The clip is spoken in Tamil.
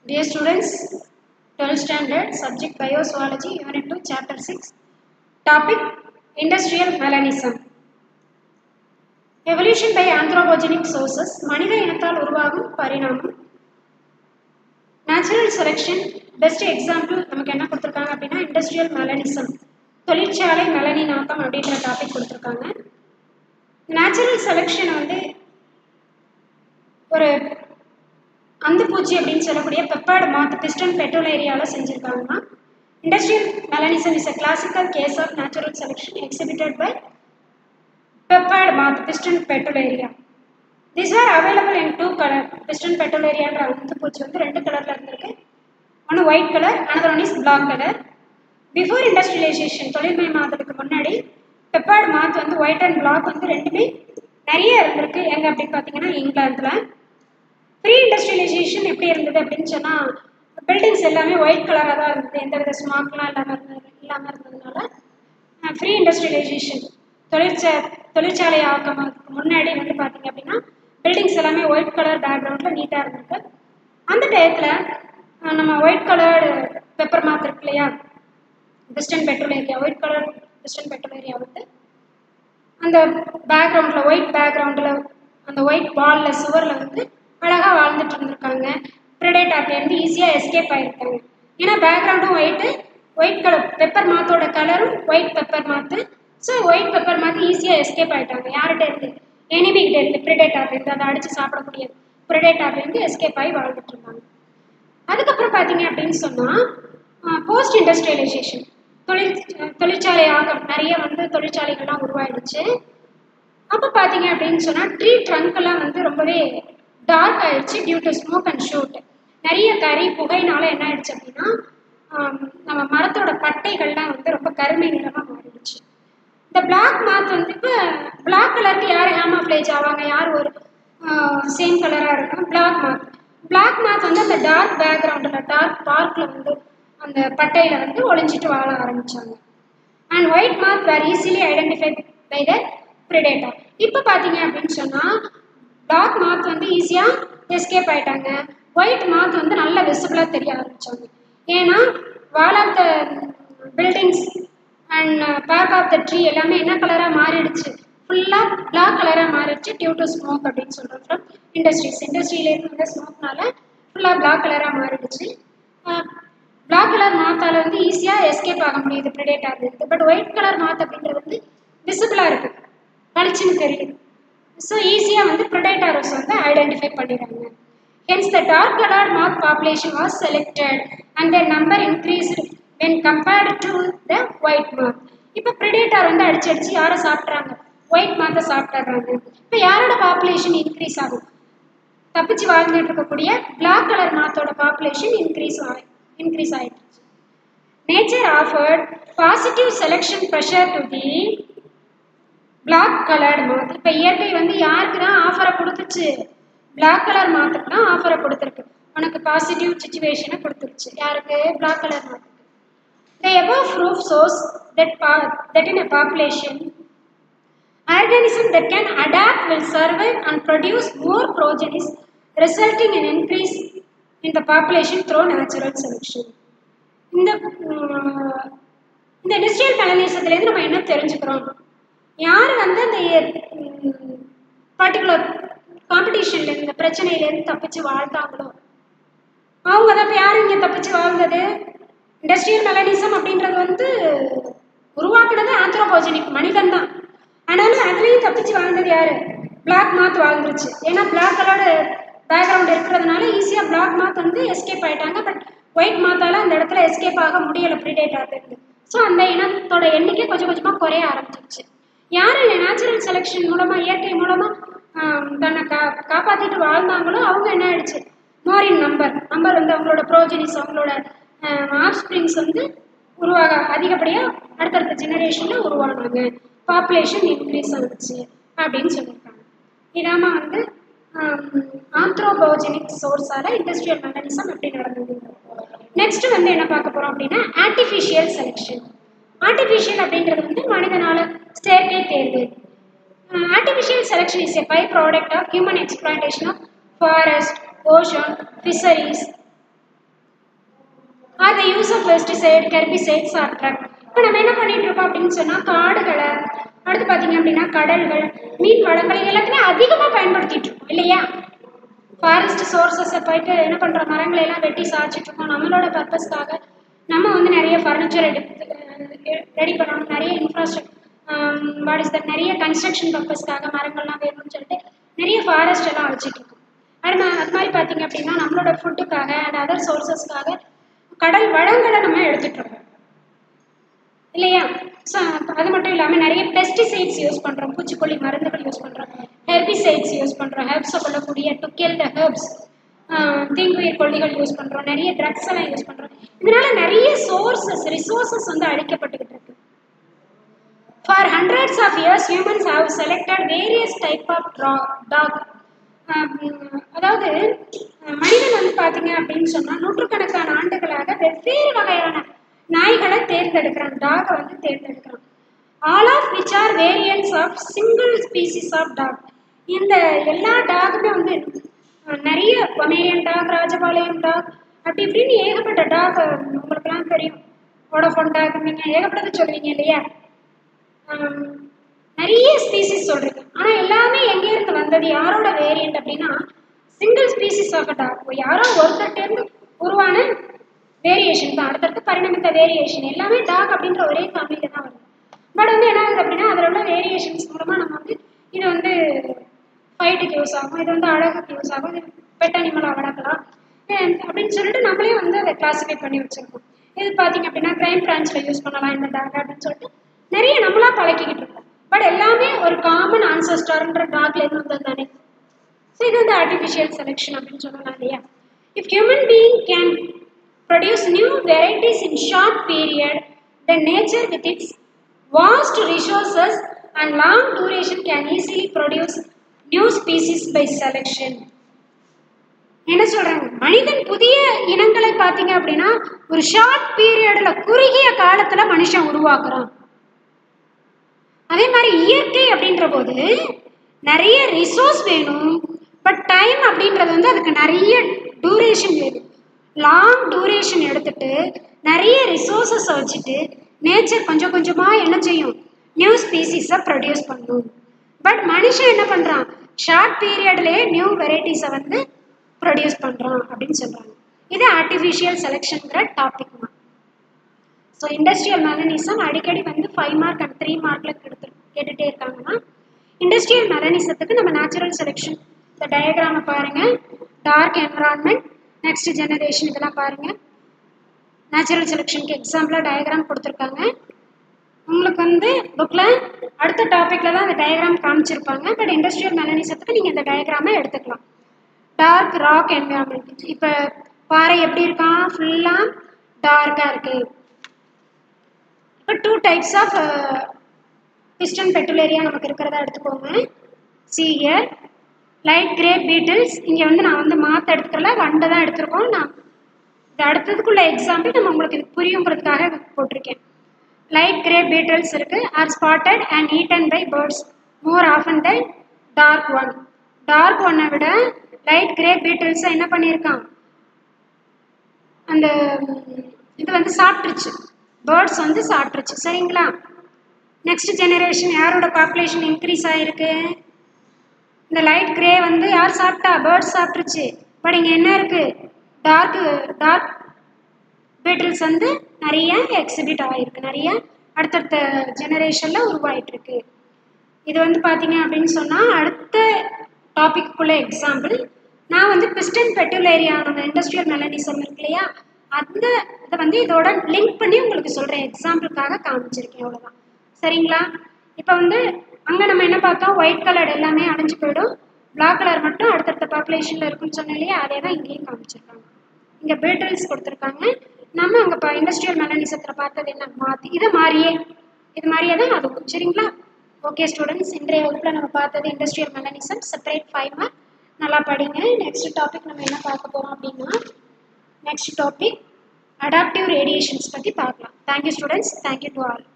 Dear students, 12th standard, subject Biozoology, Unit 2, Chapter 6, topic Industrial Melanism. Evolution by anthropogenic sources, மனித இனத்தால் உருவாகும் பரிணாமம் நேச்சுரல் செலெக்ஷன் பெஸ்ட் எக்ஸாம்பிள் நமக்கு என்ன கொடுத்துருக்காங்க அப்படின்னா இண்டஸ்ட்ரியல் மெலனிசம் தொழிற்சாலை மெலனினாக்கம் அப்படின்ற டாபிக் கொடுத்துருக்காங்க நேச்சுரல் செலெக்ஷன் வந்து ஒரு அந்துப்பூச்சி அப்படின்னு சொல்லக்கூடிய பெப்பர்டு மாத்து பிஸ்டன் பெட்ரோல் ஏரியாவில் செஞ்சுருக்காங்கன்னா industrial melanism is a classical case of natural selection exhibited by peppered moth Biston betularia this are available in two colour Biston betularia ஏரியான்ற அந்துப்பூச்சி வந்து ரெண்டு கலரில் இருந்திருக்கு ஒன்று white colour another one is black colour before industrialisation தொழில்மயமாததுக்கு முன்னாடி பெப்பர்டு மாத் வந்து ஒயிட் அண்ட் பிளாக் வந்து ரெண்டுமே நிறைய இருந்திருக்கு எங்கே அப்படின்னு பார்த்தீங்கன்னா இங்கிலாந்தில் ப்ரீ இண்டஸ்ட்ரியலைசேஷன் எப்படி இருந்தது அப்படின்னு சொன்னால் பில்டிங்ஸ் எல்லாமே ஒயிட் கலராக தான் இருந்தது எந்த வித ஸ்மாக்லாம் இல்லாமல் இருந்தது இல்லாமல் இருந்ததுனால ஃப்ரீ இண்டஸ்ட்ரியலைசேஷன் தொழிற்சா தொழிற்சாலை ஆக்கமாக முன்னாடி வந்து பார்த்தீங்க அப்படின்னா பில்டிங்ஸ் எல்லாமே ஒயிட் கலர் பேக்ரவுண்டில் நீட்டாக இருந்திருக்கு அந்த டயத்தில் நம்ம ஒயிட் கலர்டு பெப்பர் மாத் இருக்கு இல்லையா western betularia white colour western betularia வந்து அந்த பேக்ரவுண்டில் ஒயிட் பேக்ரவுண்டில் அந்த ஒயிட் வாலில் சுவரில் வந்து அழகாக வாழ்ந்துட்டு இருந்திருக்காங்க ப்ரெடேட்டார்லேருந்து ஈஸியாக எஸ்கேப் ஆகிருக்காங்க ஏன்னா பேக்ரவுண்டும் ஒயிட்டு ஒயிட் கலர் பெப்பர் மாத்தோட கலரும் white pepper moth so white pepper moth ஈஸியாக எஸ்கேப் ஆகிட்டாங்க யார்கிட்ட இருந்து எனிமிகிட்ட இருந்து ப்ரெடேட்டார்லேருந்து அதை அடித்து சாப்பிடக்கூடிய ப்ரெடேட்டார்லேருந்து எஸ்கேப் ஆகி வாழ்ந்துட்டு இருந்தாங்க அதுக்கப்புறம் பார்த்தீங்க அப்படின்னு சொன்னால் போஸ்ட் இண்டஸ்ட்ரியலைசேஷன் தொழில் தொழிற்சாலை ஆகம் நிறைய வந்து தொழிற்சாலைகள்லாம் உருவாயிடுச்சு அப்போ பார்த்தீங்க அப்படின்னு சொன்னால் ட்ரீ ட்ரங்க்கெல்லாம் வந்து ரொம்பவே டார்க் ஆயிடுச்சு due to smoke and soot நிறைய கறி புகைனால என்ன ஆயிடுச்சு அப்படின்னா நம்ம மரத்தோட பட்டைகள்லாம் வந்து ரொம்ப கருமை நிறமாக மாறிடுச்சு இந்த பிளாக் மாத் வந்து இப்போ பிளாக் கலருக்கு யார் ஹேமாஃப்ளேஜ் ஆவாங்க யார் ஒரு சேம் கலராக இருக்கும் பிளாக் மாத் பிளாக் மாத் வந்து அந்த டார்க் பேக்ரவுண்டில் டார்க் பார்க்கில் வந்து அந்த பட்டையில் வந்து ஒளிஞ்சிட்டு வாழ ஆரம்பித்தாங்க and white moth were easily identified by the predator இப்போ பார்த்தீங்க அப்படின்னு சொன்னால் டார்க் மாத் வந்து ஈஸியாக எஸ்கேப் ஆயிட்டாங்க ஒயிட் மாத் வந்து நல்லா விசிபிளாக தெரிய ஆரம்பித்தாங்க ஏன்னா wall of the buildings and bark of the tree எல்லாமே என்ன கலராக மாறிடுச்சு ஃபுல்லாக பிளாக் கலராக மாறிடுச்சு டியூ டு ஸ்மோக் அப்படின்னு சொல்கிறோம் ஃப்ரம் இண்டஸ்ட்ரீஸ் இண்டஸ்ட்ரியிலேருந்து வந்த ஸ்மோக்னால ஃபுல்லாக பிளாக் கலராக மாறிடுச்சு பிளாக் கலர் மாத்தால் வந்து ஈஸியாக எஸ்கேப் ஆக முடியுது ப்ரிடேட்டாக இருக்குது பட் ஒயிட் கலர் மாத் அப்படின்றது வந்து விசிபிளாக இருக்குது பளிச்சுன்னு தெரியுது ஸோ ஈஸியாக வந்து ப்ரிடேட்டர்ஸ் வந்து ஐடென்டிஃபை பண்ணிடுறாங்க hence the dark colour moth population was selected and the number increased when compared to the white moth இப்போ ப்ரிடேட்டர் வந்து அடிச்சு அடிச்சு யாரை சாப்பிட்றாங்க ஒயிட் மாத்தை சாப்பிட்றாங்க இப்போ யாரோட பாப்புலேஷன் இன்க்ரீஸ் ஆகும் தப்பிச்சு வாழ்ந்துட்டு இருக்கக்கூடிய பிளாக் கலர் மாத்தோட பாப்புலேஷன் இன்க்ரீஸ் ஆகி இன்க்ரீஸ் ஆகிடுச்சு nature offered positive selection pressure to the black coloured moth இப்போ இயற்கை வந்து யாருக்கு தான் ஆஃபரை கொடுத்துச்சு பிளாக் கலர் மாத்துக்கு தான் ஆஃபரை கொடுத்துருக்கு உனக்கு பாசிட்டிவ் சுச்சுவேஷனை கொடுத்துருச்சு யாருக்கு பிளாக் கலர் மாத்துக்கு the above proof source that பா that in a population organism that can adapt will survive and produce more progenies resulting in increase in the population through natural selection இந்த இந்த இண்டஸ்ட்ரியல் மெலனிசத்துலேருந்து நம்ம என்ன தெரிஞ்சுக்கிறோம் யார் வந்து அந்த பர்டிகுலர் காம்படிஷன்ல இந்த பிரச்சனையிலேருந்து தப்பிச்சு வாழ்ந்தாங்களோ அவங்க தான் இப்போ யார் இங்கே தப்பிச்சு வாழ்ந்தது இண்டஸ்ட்ரியல் மெலனிசம் அப்படின்றது வந்து உருவாக்குனது ஆந்த்ரோபோஜனிக் மனிதன் தான் ஆனாலும் அதுலேயும் தப்பிச்சு வாழ்ந்தது யார் பிளாக் மாத் வாழ்ந்துருச்சு ஏன்னா பிளாக் கலர்டு பேக்ரவுண்ட் இருக்கிறதுனால ஈஸியாக பிளாக் மாத் வந்து எஸ்கேப் ஆகிட்டாங்க பட் ஒயிட் மாத்தால் அந்த இடத்துல எஸ்கேப் ஆக முடியலை ப்ரீடேட்டார்லேருந்து ஸோ அந்த இனத்தோட எண்ணிக்கை கொஞ்சம் கொஞ்சமாக குறைய ஆரம்பிச்சிருச்சு யார் நேச்சுரல் செலெக்ஷன் மூலமாக இயற்கை மூலமாக தன்னை கா காப்பாற்றிட்டு வாழ்ந்தாங்களோ அவங்க என்ன ஆயிடுச்சு மோரின் நம்பர் நம்பர் வந்து அவங்களோட ப்ரோஜனிஸ் அவங்களோட ஆஃப் ஸ்ப்ரிங்ஸ் வந்து உருவாக அதிகப்படியாக அடுத்தடுத்த ஜெனரேஷனில் உருவானாங்க பாப்புலேஷன் இன்க்ரீஸ் ஆகுச்சு அப்படின்னு சொல்லியிருக்காங்க இதாம வந்து ஆந்த்ரோபோஜெனிக் சோர்ஸால இண்டஸ்ட்ரியல் மெக்கானிசம் எப்படி நடந்தது நெக்ஸ்ட் வந்து என்ன பார்க்க போறோம் அப்படின்னா ஆர்டிஃபிஷியல் செலெக்ஷன் ஆர்டிஃபிஷியல் அப்படின்றது வந்து மனிதனால செயற்கை தேர்வு artificial selection is a byproduct of human exploitation of forest ocean fisheries or the use of pesticide herbicides or drug இப்போ நம்ம என்ன பண்ணிட்டு இருக்கோம் அப்படின்னு சொன்னால் காடுகளை அடுத்து பார்த்தீங்க அப்படின்னா கடல்கள் மீன் வளங்கள் இது எல்லாத்தையுமே அதிகமாக பயன்படுத்திட்டு இருக்கோம் இல்லையா ஃபாரஸ்ட் சோர்சஸை போயிட்டு என்ன பண்ணுறோம் மரங்களை எல்லாம் வெட்டி சாய்ச்சிட்டு இருக்கோம் நம்மளோட பர்பஸ்க்காக நம்ம வந்து நிறைய ஃபர்னிச்சர் எடுத்து ரெடி பண்ணணும் நிறைய இன்ஃப்ராஸ்ட்ரக்சர் வாட் இஸ் தட் நிறைய கன்ஸ்ட்ரக்ஷன் பர்பஸ்க்காக மரங்கள்லாம் வேணும்னு சொல்லிட்டு நிறைய ஃபாரஸ்ட் எல்லாம் வச்சுட்டு இருக்கோம் அது மா- அது மாதிரி பார்த்தீங்க அப்படின்னா நம்மளோட ஃபுட்டுக்காக அண்ட் அதர் சோர்சஸ்க்காக கடல் வளங்களை நம்ம எடுத்துட்டு இருக்கோம் இல்லையா ஸோ அது மட்டும் இல்லாமல் நிறைய பெஸ்டிசைட்ஸ் யூஸ் பண்ணுறோம் பூச்சிக்கொல்லி மருந்துகள் யூஸ் பண்ணுறோம் ஹெர்பிசைட்ஸ் யூஸ் பண்ணுறோம் ஹெர்ப்ஸை கொல்லக்கூடிய டு கில் த ஹெர்ப்ஸ் தீங்குயிர் கொல்லிகள் யூஸ் பண்ணுறோம் நிறைய ட்ரக்ஸ் எல்லாம் யூஸ் பண்ணுறோம் இதனால நிறைய சோர்சஸ் ரிசோர்சஸ் வந்து அழிக்கப்பட்டுக்கிட்டு இருக்கு for hundreds of years humans have selected various type of dog அதாவது அஹ், மனிதன் வந்து பார்த்தீங்க அப்படின்னு சொன்னால் நூற்றுக்கணக்கான ஆண்டுகளாக வெவ்வேறு வகையான நாய்களை தேர்ந்தெடுக்கிறான் டாகை வந்து தேர்ந்தெடுக்கிறான் all of which are variants of single species of dog இந்த எல்லா டாகுமே வந்து அஹ், நிறைய பொமேரியன் டாக் ராஜபாளையம் டாக் அப்படி இப்படின்னு ஏகப்பட்ட டாக் உங்களுக்குலாம் தெரியும் வோடோஃபோன் டாக் நீங்கள் ஏகப்பட்டது சொல்லுவீங்க இல்லையா ஆம், நிறைய ஸ்பீசிஸ் சொல்றீங்க ஆனா எல்லாமே எங்க இருந்து வந்தது யாரோட வேரியன்ட் அப்படின்னா சிங்கிள் ஸ்பீசிஸ் ஆஃப் டாக் யாரோ ஒருத்தர்ட்ட இருந்து உருவான வேரியேஷன் தான் அடுத்தடுத்து பரிணமித்த வேரியேஷன் எல்லாமே டாக் அப்படின்ற ஒரே ஃபேமிலியில தான் வருது பட் வந்து என்ன ஆகுது அப்படின்னா அதில் உள்ள வேரியேஷன்ஸ் மூலமா நம்ம வந்து இது வந்து ஃபைட்டுக்கு யூஸ் ஆகும் இது வந்து அழகுக்கு யூஸ் ஆகும் இது பெட் அனிமலாக வளர்க்கலாம் அஹ் அப்படின்னு சொல்லிட்டு நம்மளே வந்து அதை கிளாஸிஃபை பண்ணி வச்சிருக்கோம் இது பார்த்தீங்க அப்படின்னா கிரைம் பிரான்ச்சில் யூஸ் பண்ணலாம் இந்த டாக் அப்படின்னு சொல்லிட்டு நிறைய நம்மளா பழக்கிக்கிட்டு இருக்கோம் பட் எல்லாமே ஒரு காமன் ஆன்சஸ்டர்ன்ற டாக்ல இருந்து வந்தது தானே ஸோ இது வந்து ஆர்டிஃபிஷியல் செலெக்ஷன் அப்படின்னு சொல்லலாம் இல்லையா if human being can produce new varieties in short period the nature with its vast resources and long duration can easily produce new species by selection என்ன சொல்றாங்க மனிதன் புதிய இனங்களை பார்த்தீங்க அப்படின்னா ஒரு ஷார்ட் பீரியட்ல குறுகிய காலத்துல மனுஷன் உருவாக்குறான் அதே மாதிரி இயற்கை அப்படின்ற போது நிறைய ரிசோர்ஸ் வேணும் பட் டைம் அப்படின்றது வந்து அதுக்கு நிறைய டூரேஷன் வேணும் லாங் டூரேஷன் எடுத்துட்டு நிறைய ரிசோர்ஸஸை வச்சுட்டு நேச்சர் கொஞ்சம் கொஞ்சமாக என்ன செய்யும் நியூ ஸ்பீசிஸை ப்ரொடியூஸ் பண்ணும் பட் மனுஷன் என்ன பண்ணுறான் ஷார்ட் பீரியட்லேயே நியூ வெரைட்டிஸை வந்து ப்ரொடியூஸ் பண்ணுறான் அப்படின்னு சொல்கிறாங்க இது ஆர்டிஃபிஷியல் செலெக்ஷனுங்கிற டாபிக் தான் ஸோ இண்டஸ்ட்ரியல் மெலனிசம் அடிக்கடி வந்து ஃபைவ் மார்க் அண்ட் த்ரீ மார்க்கில் கெடுத்து கேட்டுகிட்டே இருக்காங்கன்னா இண்டஸ்ட்ரியல் மெலனிசத்துக்கு நம்ம நேச்சுரல் செலெக்ஷன் இந்த டயக்ராமை பாருங்கள் டார்க் என்வரான்மெண்ட் நெக்ஸ்ட் ஜெனரேஷன் இதெல்லாம் பாருங்கள் நேச்சுரல் செலெக்ஷனுக்கு எக்ஸாம்பிளாக டயக்ராம் கொடுத்துருக்காங்க உங்களுக்கு வந்து புக்கில் அடுத்த டாப்பிக்கில் தான் அந்த டயக்ராம் காமிச்சிருப்பாங்க பட் இண்டஸ்ட்ரியல் மெலனிசத்துக்கு நீங்கள் இந்த டயக்ராமை எடுத்துக்கலாம் டார்க் ராக் என்வரான்மெண்ட் இப்போ பாறை எப்படி இருக்கான் ஃபுல்லாக டார்க்காக இருக்குது இப்போ two types of Biston betularia நமக்கு இருக்கிறதா எடுத்துக்கோங்க சீயர் லைட் கிரே பீட்டில்ஸ் இங்கே வந்து நான் வந்து மாற்ற எடுத்துக்கல வண்டை தான் எடுத்திருக்கோம் நான் இது அடுத்ததுக்குள்ள எக்ஸாம்பிள் நம்ம உங்களுக்கு இது புரியுங்கிறதுக்காக இது போட்டிருக்கேன் லைட் கிரே பீட்டில்ஸ் இருக்கு are spotted and eaten by birds more often the dark one dark ஒன்னை விட லைட் கிரே பீட்டில்ஸை என்ன பண்ணியிருக்கான் அந்த ம், இது வந்து சாப்பிட்ருச்சு பேர்ட்ஸ் வந்து சாப்பிட்ருச்சு சரிங்களா நெக்ஸ்ட் ஜெனரேஷன் யாரோட பாப்புலேஷன் இன்க்ரீஸ் ஆகிருக்கு இந்த லைட் கிரே வந்து யார் சாப்பிட்டா பேர்ட்ஸ் சாப்பிட்ருச்சு பட் இங்கே என்ன இருக்குது டார்க் டார்க் பீட்டில்ஸ் வந்து நிறைய எக்ஸிபிட் ஆகிருக்கு நிறைய அடுத்தடுத்த ஜெனரேஷனில் உருவாயிட்டிருக்கு இது வந்து பார்த்தீங்க அப்படின்னு சொன்னால் அடுத்த டாபிக்குள்ள எக்ஸாம்பிள் நான் வந்து பிஸ்டன் பெட்டுலேரியா நம்ம இண்டஸ்ட்ரியல் மெலனிசம் இருக்கு இல்லையா அந்த இதை வந்து இதோட லிங்க் பண்ணி உங்களுக்கு சொல்கிறேன் எக்ஸாம்பிளுக்காக காமிச்சிருக்கேன் அவ்வளோதான் சரிங்களா இப்போ வந்து அங்கே நம்ம என்ன பார்த்தோம் ஒயிட் கலர் எல்லாமே அழிஞ்சு போயிடும் பிளாக் கலர் மட்டும் அடுத்தடுத்த பாப்புலேஷனில் இருக்குன்னு சொன்னேன் இல்லையா அதே தான் இங்கேயும் காமிச்சிருக்காங்க இங்கே பீட்டல்ஸ் கொடுத்துருக்காங்க நம்ம அங்கே இப்போ இண்டஸ்ட்ரியல் மெலனிசத்தில் பார்த்தது என்ன மாற்றி இது மாதிரியே இது மாதிரியே தான் அதுவும் சரிங்களா ஓகே ஸ்டூடெண்ட்ஸ் இன்றைய வகுப்பில் நம்ம பார்த்தது industrial melanism separate five mark நல்லா படிங்க நெக்ஸ்ட் டாபிக் நம்ம என்ன பார்க்க போகிறோம் அப்படின்னா நெக்ஸ்ட் டாபிக் அடாப்டிவ் ரேடியேஷன்ஸ் பற்றி பார்க்கலாம் thank you students thank you to all